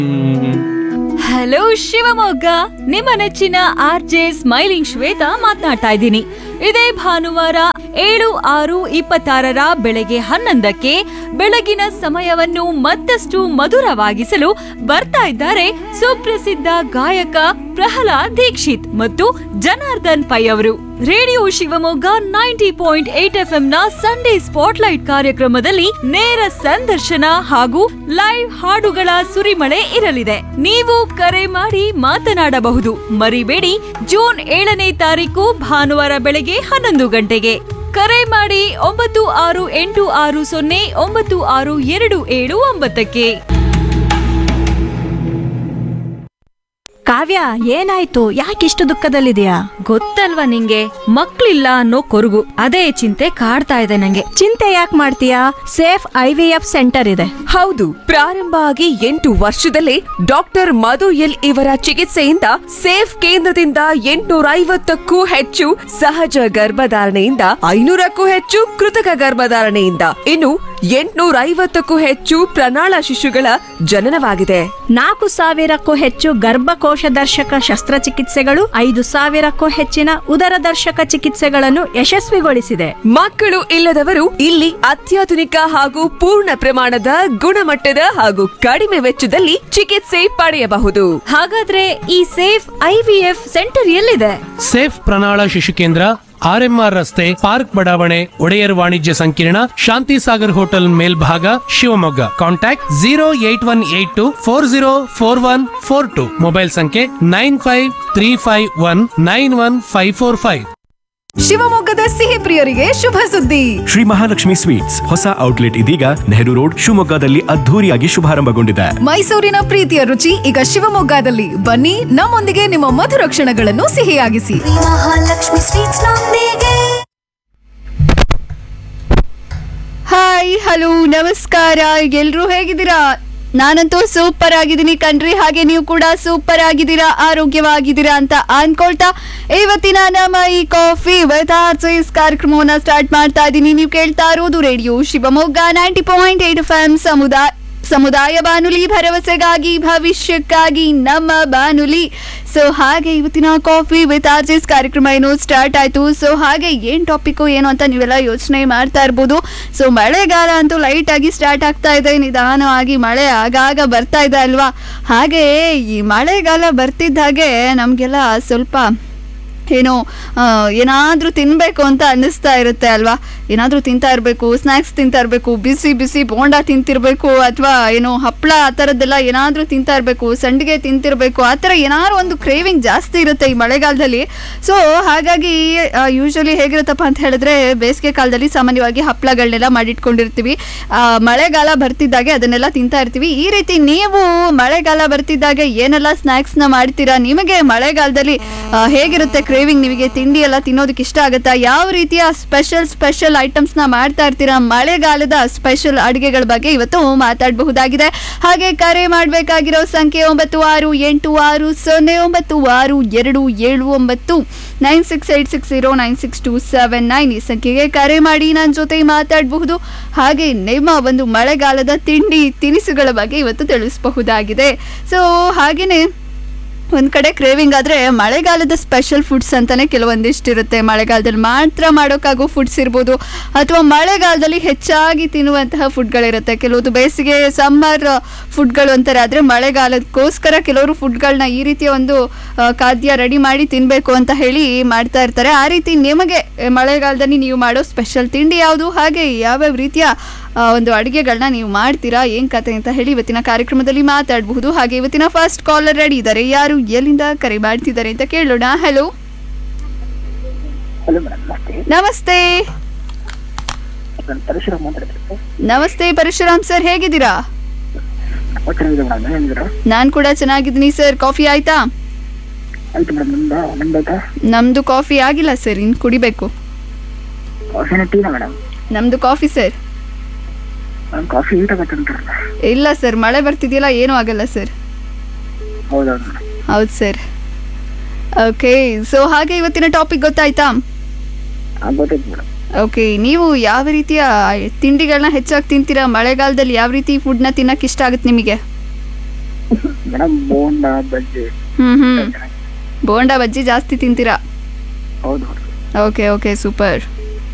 Hello Shivamogga ನಿಮ್ಮ ನೆಚ್ಚಿನ R J smiling Shweta ಮಾತನಾಡ್ತಾ ಇದ್ದೀನಿ ಇದೇ ಭಾನುವಾರ ಏಳು ಆರು ಇಪ್ಪತ್ತಾರರ ಬೆಳಗ್ಗೆ ಹನ್ನೊಂದಕ್ಕೆ ಬೆಳಗಿನ ಸಮಯವನ್ನು ಮತ್ತಷ್ಟು ಮಧುರವಾಗಿಸಲು ಬರ್ತಾ ಇದ್ದಾರೆ ಸುಪ್ರಸಿದ್ಧ ಗಾಯಕ ಪ್ರಹ್ಲಾದ್ ದೀಕ್ಷಿತ್ ಮತ್ತು ಜನಾರ್ದನ್ ಪೈ ಅವರು radio Shivamogga ninety point eight F ನ ಸಂಡೇ ಸ್ಪಾಟ್ಲೈಟ್ ಕಾರ್ಯಕ್ರಮದಲ್ಲಿ ನೇರ ಸಂದರ್ಶನ ಹಾಗೂ ಲೈವ್ ಹಾಡುಗಳ ಸುರಿಮಳೆ ಇರಲಿದೆ ನೀವು ಕರೆ ಮಾಡಿ ಮಾತನಾಡಬಹುದು ಮರಿಬೇಡಿ ಜೂನ್ ಏಳನೇ ತಾರೀಕು ಭಾನುವಾರ ಬೆಳಗ್ಗೆ ಹನ್ನೊಂದು ಗಂಟೆಗೆ ಕರೆ ಮಾಡಿ ಒಂಬತ್ತು ಆರು ಎಂಟು ಆರು ಸೊನ್ನೆ ಒಂಬತ್ತು ಆರು ಎರಡು ಏಳು ಒಂಬತ್ತಕ್ಕೆ ಕಾವ್ಯ ಏನಾಯ್ತು ಯಾಕಿಷ್ಟು ದುಃಖದಲ್ಲಿದೆಯಾ ಗೊತ್ತಲ್ವಾ ನಿಂಗೆ ಮಕ್ಳಿಲ್ಲ ಅನ್ನೋ ಕೊರಗು ಅದೇ ಚಿಂತೆ ಕಾಡ್ತಾ ಇದೆ ನಂಗೆ ಚಿಂತೆ ಯಾಕೆ ಮಾಡ್ತೀಯಾ safe I V F centre ಇದೆ ಹೌದು ಪ್ರಾರಂಭ ಆಗಿ ಎಂಟು ವರ್ಷದಲ್ಲೇ ಡಾಕ್ಟರ್ ಮಧು ಎಲ್ ಇವರ ಚಿಕಿತ್ಸೆಯಿಂದ ಸೇಫ್ ಕೇಂದ್ರದಿಂದ ಎಂಟುನೂರ ಐವತ್ತಕ್ಕೂ ಹೆಚ್ಚು ಸಹಜ ಗರ್ಭಧಾರಣೆಯಿಂದ ಐನೂರಕ್ಕೂ ಹೆಚ್ಚು ಕೃತಕ ಗರ್ಭಧಾರಣೆಯಿಂದ ಇನ್ನು ಎಂಟುನೂರ ಐವತ್ತಕ್ಕೂ ಹೆಚ್ಚು ಪ್ರಣಾಳ ಶಿಶುಗಳ ಜನನವಾಗಿದೆ ನಾಲ್ಕು ಸಾವಿರಕ್ಕೂ ಹೆಚ್ಚು ಗರ್ಭಕೋಶ ದರ್ಶಕ ಶಸ್ತ್ರಚಿಕಿತ್ಸೆಗಳು ಐದು ಸಾವಿರಕ್ಕೂ ಹೆಚ್ಚಿನ ಉದರ ದರ್ಶಕ ಚಿಕಿತ್ಸೆಗಳನ್ನು ಯಶಸ್ವಿಗೊಳಿಸಿದೆ ಮಕ್ಕಳು ಇಲ್ಲದವರು ಇಲ್ಲಿ ಅತ್ಯಾಧುನಿಕ ಹಾಗೂ ಪೂರ್ಣ ಪ್ರಮಾಣದ ಗುಣಮಟ್ಟದ ಹಾಗೂ ಕಡಿಮೆ ವೆಚ್ಚದಲ್ಲಿ ಚಿಕಿತ್ಸೆ ಪಡೆಯಬಹುದು ಹಾಗಾದ್ರೆ ಈ ಸೇಫ್ ಐವಿಎಫ್ ಸೆಂಟರ್ ಎಲ್ಲಿದೆ ಸೇಫ್ ಪ್ರಣಾಳ ಶಿಶು ಕೇಂದ್ರ ಆರ್ಎಂಆರ್ ರಸ್ತೆ ಪಾರ್ಕ್ ಬಡಾವಣೆ ಒಡೆಯರ್ ವಾಣಿಜ್ಯ ಸಂಕೀರ್ಣ ಶಾಂತಿ ಸಾಗರ್ ಹೋಟೆಲ್ ಮೇಲ್ಭಾಗ Shivamogga contact zero eight one eight two four zero four one four two mobile ಸಂಖ್ಯೆ nine five three five one nine one five four five ಶಿವಮೊಗ್ಗದ ಸಿಹಿ ಪ್ರಿಯರಿಗೆ ಶುಭ ಸುದ್ದಿ ಶ್ರೀ ಮಹಾಲಕ್ಷ್ಮಿ ಸ್ವೀಟ್ಸ್ ಹೊಸ ಔಟ್ಲೆಟ್ ಇದೀಗ ನೆಹರು ರೋಡ್ ಶಿವಮೊಗ್ಗದಲ್ಲಿ ಅದ್ಧೂರಿಯಾಗಿ ಶುಭಾರಂಭಗೊಂಡಿದೆ ಮೈಸೂರಿನ ಪ್ರೀತಿಯ ರುಚಿ ಈಗ ಶಿವಮೊಗ್ಗದಲ್ಲಿ ಬನ್ನಿ ನಮ್ಮೊಂದಿಗೆ ನಿಮ್ಮ ಮಧುರ ಕ್ಷಣಗಳನ್ನು ಸಿಹಿಯಾಗಿಸಿ ಮಹಾಲಕ್ಷ್ಮಿ ಸ್ವೀಟ್ಸ್ ನೊಂದಿಗೆ ಹಾಯ್ ಹಲೋ ನಮಸ್ಕಾರ ಎಲ್ರೂ ಹೇಗಿದ್ದೀರಾ ನಾನಂತೂ ಸೂಪರ್ ಆಗಿದ್ದೀನಿ ಕಣ್ರಿ ಹಾಗೆ ನೀವು ಕೂಡ ಸೂಪರ್ ಆಗಿದ್ದೀರಾ ಆರೋಗ್ಯವಾಗಿದ್ದೀರಾ ಅಂತ ಅನ್ಕೊಳ್ತಾ ಇವತ್ತಿನ ನಮ್ಮ ಈ ಕಾಫಿ ವಿತ್ ಆರ್ಸಿಸ್ ಕಾರ್ಯಕ್ರಮವನ್ನ ಸ್ಟಾರ್ಟ್ ಮಾಡ್ತಾ ಇದ್ದೀನಿ ನೀವು ಕೇಳ್ತಾ ಇರೋದು radio Shivamogga ninety point eight F M ಸಮುದಾಯ ಸಮುದಾಯ ಬಾನುಲಿ ಭರವಸೆಗಾಗಿ ಭವಿಷ್ಯಕ್ಕಾಗಿ ನಮ್ಮ ಬಾನುಲಿ ಸೊ ಹಾಗೆ ಇವತ್ತಿನ ಕಾಫಿ ವಿತ್ ಆರ್ಜಿಸ್ ಕಾರ್ಯಕ್ರಮ ಏನು ಸ್ಟಾರ್ಟ್ ಆಯ್ತು ಸೊ ಹಾಗೆ ಏನ್ ಟಾಪಿಕ್ ಏನು ಅಂತ ನೀವೆಲ್ಲ ಯೋಚನೆ ಮಾಡ್ತಾ ಇರ್ಬೋದು ಸೊ ಮಳೆಗಾಲ ಅಂತೂ ಲೈಟ್ ಆಗಿ ಸ್ಟಾರ್ಟ್ ಆಗ್ತಾ ಇದೆ ನಿಧಾನವಾಗಿ ಮಳೆ ಆಗಾಗ ಬರ್ತಾ ಇದೆ ಅಲ್ವಾ ಹಾಗೆ ಈ ಮಳೆಗಾಲ ಬರ್ತಿದ್ದ ಹಾಗೆ ನಮಗೆಲ್ಲ ಸ್ವಲ್ಪ ಏನೋ ಏನಾದರೂ ತಿನ್ನಬೇಕು ಅಂತ ಅನ್ನಿಸ್ತಾ ಇರುತ್ತೆ ಅಲ್ವಾ ಏನಾದರೂ ತಿಂತಾ ಇರಬೇಕು ಸ್ನ್ಯಾಕ್ಸ್ ತಿಂತಾ ಇರಬೇಕು ಬಿಸಿ ಬಿಸಿ ಬೋಂಡ ತಿಂತಿರಬೇಕು ಅಥವಾ ಏನೋ ಹಪ್ಪಳ ಆ ಥರದ್ದೆಲ್ಲ ಏನಾದರೂ ತಿಂತಾ ಇರಬೇಕು ಸಂಡಿಗೆ ತಿಂತಿರಬೇಕು ಆ ಥರ ಏನಾದ್ರು ಒಂದು ಕ್ರೇವಿಂಗ್ ಜಾಸ್ತಿ ಇರುತ್ತೆ ಈ ಮಳೆಗಾಲದಲ್ಲಿ ಸೊ ಹಾಗಾಗಿ ಯೂಶ್ವಲಿ ಹೇಗಿರುತ್ತಪ್ಪ ಅಂತ ಹೇಳಿದ್ರೆ ಬೇಸಿಗೆ ಕಾಲದಲ್ಲಿ ಸಾಮಾನ್ಯವಾಗಿ ಹಪ್ಪಳಗಳನ್ನೆಲ್ಲ ಮಾಡಿಟ್ಕೊಂಡಿರ್ತೀವಿ ಆ, ಮಳೆಗಾಲ ಬರ್ತಿದ್ದಾಗೆ ಅದನ್ನೆಲ್ಲ ತಿಂತಾ ಇರ್ತೀವಿ ಈ ರೀತಿ ನೀವು ಮಳೆಗಾಲ ಬರ್ತಿದ್ದಾಗೆ ಏನೆಲ್ಲ ಸ್ನ್ಯಾಕ್ಸ್ನ ಮಾಡ್ತೀರಾ ನಿಮಗೆ ಮಳೆಗಾಲದಲ್ಲಿ ಆ, ಹೇಗಿರುತ್ತೆ ಕ್ರೇವಿಂಗ್ ನಿಮಗೆ ತಿಂಡಿ ಎಲ್ಲ ತಿನ್ನೋದಕ್ಕೆ ಇಷ್ಟ ಆಗುತ್ತಾ ಯಾವ ರೀತಿಯ ಸ್ಪೆಷಲ್ ಸ್ಪೆಷಲ್ ಐಟಮ್ಸ್ನ ಮಾಡ್ತಾ ಇರ್ತೀರಾ ಮಳೆಗಾಲದ ಸ್ಪೆಷಲ್ ಅಡುಗೆಗಳ ಬಗ್ಗೆ ಇವತ್ತು ಮಾತಾಡಬಹುದಾಗಿದೆ ಹಾಗೆ ಕರೆ ಮಾಡಬೇಕಾಗಿರೋ ಸಂಖ್ಯೆ ಒಂಬತ್ತು ಆರು ಎಂಟು ಆರು ಸೊನ್ನೆ ಒಂಬತ್ತು ಆರು ಎರಡು ಏಳು ಒಂಬತ್ತು nine six eight six zero nine six two seven nine ಈ ಸಂಖ್ಯೆಗೆ ಕರೆ ಮಾಡಿ ನನ್ನ ಜೊತೆ ಮಾತಾಡಬಹುದು ಹಾಗೆ ನಿಮ್ಮ ಒಂದು ಮಳೆಗಾಲದ ತಿಂಡಿ ತಿನಿಸುಗಳ ಬಗ್ಗೆ ಇವತ್ತು ತಿಳಿಸಬಹುದಾಗಿದೆ ಸೊ ಹಾಗೆಯೇ ಒಂದ್ ಕಡೆ ಕ್ರೇವಿಂಗ್ ಆದ್ರೆ ಮಳೆಗಾಲದ ಸ್ಪೆಷಲ್ ಫುಡ್ಸ್ ಅಂತಾನೆ ಕೆಲವೊಂದಿಷ್ಟು ಇರುತ್ತೆ ಮಳೆಗಾಲದಲ್ಲಿ ಮಾತ್ರ ಮಾಡೋಕ್ಕಾಗೋ ಫುಡ್ಸ್ ಇರ್ಬೋದು ಅಥವಾ ಮಳೆಗಾಲದಲ್ಲಿ ಹೆಚ್ಚಾಗಿ ತಿನ್ನುವಂತಹ ಫುಡ್ಗಳಿರುತ್ತೆ ಕೆಲವೊಂದು ಬೇಸಿಗೆ ಸಮ್ಮರ್ ಫುಡ್ಗಳು ಅಂತಾರೆ ಆದರೆ ಮಳೆಗಾಲಕ್ಕೋಸ್ಕರ ಕೆಲವರು ಫುಡ್ಗಳನ್ನ ಈ ರೀತಿಯ ಒಂದು ಆ, ಖಾದ್ಯ ರೆಡಿ ಮಾಡಿ ತಿನ್ನಬೇಕು ಅಂತ ಹೇಳಿ ಮಾಡ್ತಾ ಇರ್ತಾರೆ ಆ ರೀತಿ ನಿಮಗೆ ಆ, ಮಳೆಗಾಲದಲ್ಲಿ ನೀವು ಮಾಡೋ ಸ್ಪೆಷಲ್ ತಿಂಡಿ ಯಾವುದು ಹಾಗೆ ಯಾವ್ಯಾವ ರೀತಿಯ ಆ, ಒಂದು ಅಡುಗೆಗಳನ್ನ ನೀವು ಮಾಡ್ತೀರಾ ಏನ್ ಕತೆ ಅಂತ ಹೇಳಿ ಇವತ್ತಿನ ಕಾರ್ಯಕ್ರಮದಲ್ಲಿ ಮಾತಾಡಬಹುದು ಹಾಗೆ ಇವತ್ತಿನ ಫಸ್ಟ್ ಕಾಲರ್ ರೆಡಿ ಇದ್ದಾರೆ ಯಾರು ಎಲ್ಲಿಂದ ಕರೆ ಮಾಡ್ತಿದ್ದಾರೆ ಅಂತ ಕೇಳೋಣ ಹಲೋ ಹಲೋ ಮೇಡಮ್ ನಮಸ್ತೆ ನಮಸ್ತೆ ನಾನು ಪರಶುರಾಮ್ ಮಾತಾಡ್ತಿದ್ದೆ ನಮಸ್ತೆ ಪರಶುರಾಮ್ ಸರ್ ಹೇಗಿದ್ದೀರಾ ನಾವು ಚೆನ್ನಾಗಿದೆ ಮೇಡಮ್ ಏನಿದ್ದೀರಾ ನಾನ್ ಕೂಡ ಚೆನ್ನಾಗಿದ್ದೀನಿ ಸರ್ ಕಾಫಿ ಆಯ್ತಾ ಆಯ್ತು ಮೇಡಮ್ ನಿಮ್ದು ನಿಮ್ದಾಯ್ತಾ ನಮ್ದು ಕಾಫಿ ಆಗಿಲ್ಲ ಸರ್ ಇನ್ನು ಕುಡಿಬೇಕು ಕಾಫಿನ ಟೀನಾ ಮೇಡಮ್ ನಮ್ದು coffee sir madam coffee heat ಆಗತ್ತೆ ಅಂತಾರಲ್ಲ ಇಲ್ಲ ಸರ್ ಮಳೆ ಬರ್ತಿದೆಯಲ್ಲ ಏನೂ ಆಗಲ್ಲ ಸರ್ ಹೌದೌದು ಮೇಡಮ್ ಹೌದು ಸರ್ ಓಕೆ ಸೊ ಹಾಗೆ ಇವತ್ತಿನ ಟಾಪಿಕ್ ಗೊತ್ತಾಯ್ತಾ ಗೊತ್ತಾಯ್ತು ಮೇಡಮ್ ಓಕೆ ನೀವು ಯಾವ ರೀತಿಯ ತಿಂಡಿಗಳನ್ನ ಹೆಚ್ಚಾಗಿ ತಿಂತೀರಾ ಮಳೆಗಾಲದಲ್ಲಿ ಯಾವ ರೀತಿ ಫುಡ್ನ ತಿನ್ನಕ್ಕೆ ಇಷ್ಟ ಆಗುತ್ತೆ ನಿಮಗೆ ಮೇಡಮ್ ಬೋಂಡ ಬಜ್ಜಿ ಹ್ಮ್ ಹ್ಮ್ ಬೋಂಡಾ ಬಜ್ಜಿ ಜಾಸ್ತಿ ತಿಂತೀರಾ ಹೌದು ಹೌದು okay okay super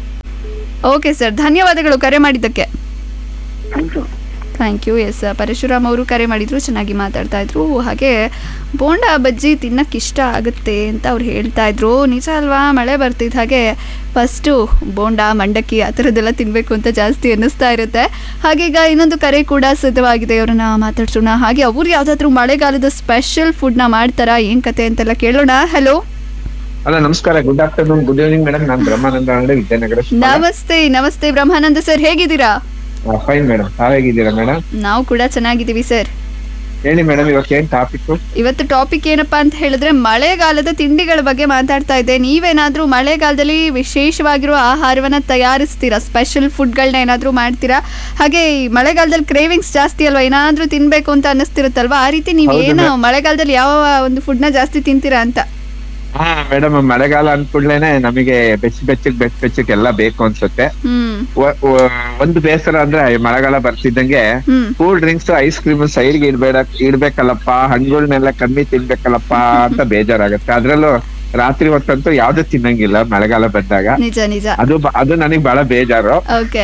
okay sir ಧನ್ಯವಾದಗಳು ಕರೆ ಮಾಡಿದ್ದಕ್ಕೆ thank you thank you S Parashuram ಅವರು ಕರೆ ಮಾಡಿದ್ರು ಚೆನ್ನಾಗಿ ಮಾತಾಡ್ತಾ ಇದ್ರು ಹಾಗೆ ಬೋಂಡಾ ಬಜ್ಜಿ ತಿನ್ನಕ್ಕೆ ಇಷ್ಟ ಆಗುತ್ತೆ ಅಂತ ಅವ್ರು ಹೇಳ್ತಾ ಇದ್ರು ನಿಜ ಅಲ್ವಾ ಮಳೆ ಬರ್ತಿದ್ದ ಹಾಗೆ ಫಸ್ಟು ಬೋಂಡಾ ಮಂಡಕ್ಕಿ ಆ ಥರದ್ದೆಲ್ಲ ತಿನ್ನಬೇಕು ಅಂತ ಜಾಸ್ತಿ ಅನ್ನಿಸ್ತಾ ಇರುತ್ತೆ ಹಾಗೆ ಈಗ ಇನ್ನೊಂದು ಕರೆ ಕೂಡ ಸಿದ್ಧವಾಗಿದೆ ಅವ್ರನ್ನ ಮಾತಾಡ್ಸೋಣ ಹಾಗೆ ಅವ್ರು ಯಾವುದಾದ್ರೂ ಮಳೆಗಾಲದ ಸ್ಪೆಷಲ್ ಫುಡ್ನ ಮಾಡ್ತಾರಾ ಏನು ಕತೆ ಅಂತೆಲ್ಲ ಕೇಳೋಣ ಹಲೋ ಹಲೋ ನಮಸ್ಕಾರ good afternoon good evening madam ನಾನು ಬ್ರಹ್ಮಾನಂದ ಅಂಗಡಿ ವಿದ್ಯಾನಗರ ನಮಸ್ತೆ ನಮಸ್ತೆ ಬ್ರಹ್ಮಾನಂದ ಸರ್ ಹೇಗಿದ್ದೀರಾ ಫೈನ್ ಮೇಡಮ್ ತಾವೇಗಿದ್ದೀರಾ ಮೇಡಮ್ ನಾವು ಕೂಡ ಚೆನ್ನಾಗಿದ್ದೀವಿ ಸರ್ ಹೇಳಿ ಮೇಡಮ್ ಇವತ್ತು ಏನ್ ಟಾಪಿಕ್ ಇವತ್ತು ಟಾಪಿಕ್ ಏನಪ್ಪಾ ಅಂತ ಹೇಳಿದ್ರೆ ಮಳೆಗಾಲದ ತಿಂಡಿಗಳ ಬಗ್ಗೆ ಮಾತಾಡ್ತಾ ಇದ್ದೆ ನೀವೇನಾದ್ರೂ ಮಳೆಗಾಲದಲ್ಲಿ ವಿಶೇಷವಾಗಿರುವ ಆಹಾರವನ್ನ ತಯಾರಿಸ್ತೀರಾ ಸ್ಪೆಷಲ್ ಫುಡ್ಗಳನ್ನ ಏನಾದ್ರೂ ಮಾಡ್ತೀರಾ ಹಾಗೆ ಈ ಮಳೆಗಾಲದಲ್ಲಿ ಕ್ರೇವಿಂಗ್ಸ್ ಜಾಸ್ತಿ ಅಲ್ವಾ ಏನಾದ್ರೂ ತಿನ್ಬೇಕು ಅಂತ ಅನ್ನಿಸ್ತಿರುತ್ತಲ್ವಾ ಆ ರೀತಿ ನೀವು ಹೌದು ಏನು ma'am. ಮಳೆಗಾಲದಲ್ಲಿ ಯಾವ ಒಂದು ಫುಡ್ನ ಜಾಸ್ತಿ ತಿಂತೀರಾ ಅಂತ ಹಾ ಮೇಡಮ್ ಮಳೆಗಾಲ ಅಂದ್ಕೂಡ್ಲೇನೆ ನಮಗೆ ಬೆಚ್ಚ ಬೆಚ್ಚಗ್ ಬೆಚ್ಚ ಬೆಚ್ಚಗ್ ಎಲ್ಲ ಬೇಕು ಅನ್ಸುತ್ತೆ ಹ್ಮ್ ಒ- ಒ- ಒಂದು ಬೇಸರ ಅಂದ್ರೆ ಈ ಮಳೆಗಾಲ ಬರ್ತಿದ್ದಂಗೆ ಹ್ಮ್ ಕೂಲ್ ಡ್ರಿಂಕ್ಸ್ ಐಸ್ ಕ್ರೀಮ್ ಸೈಡ್ಗೆ ಇಡ್ಬೇಡ ಇಡ್ಬೇಕಲ್ಲಪ್ಪ ಹಣ್ಣುಗಳನ್ನೆಲ್ಲ ಕಮ್ಮಿ ತಿನ್ಬೇಕಲ್ಲಪ್ಪ ಅಂತ ಬೇಜಾರಾಗತ್ತೆ ಅದ್ರಲ್ಲೂ ರಾತ್ರಿ ಹೊತ್ತಂತೂ ಯಾವ್ದು ತಿನ್ನಂಗಿಲ್ಲ ಮಳೆಗಾಲ ಬಂದಾಗ ನಿಜ ನಿಜ ಅದು ಬ- ಅದು ನನಗೆ ಬಹಳ ಬೇಜಾರು ಓಕೆ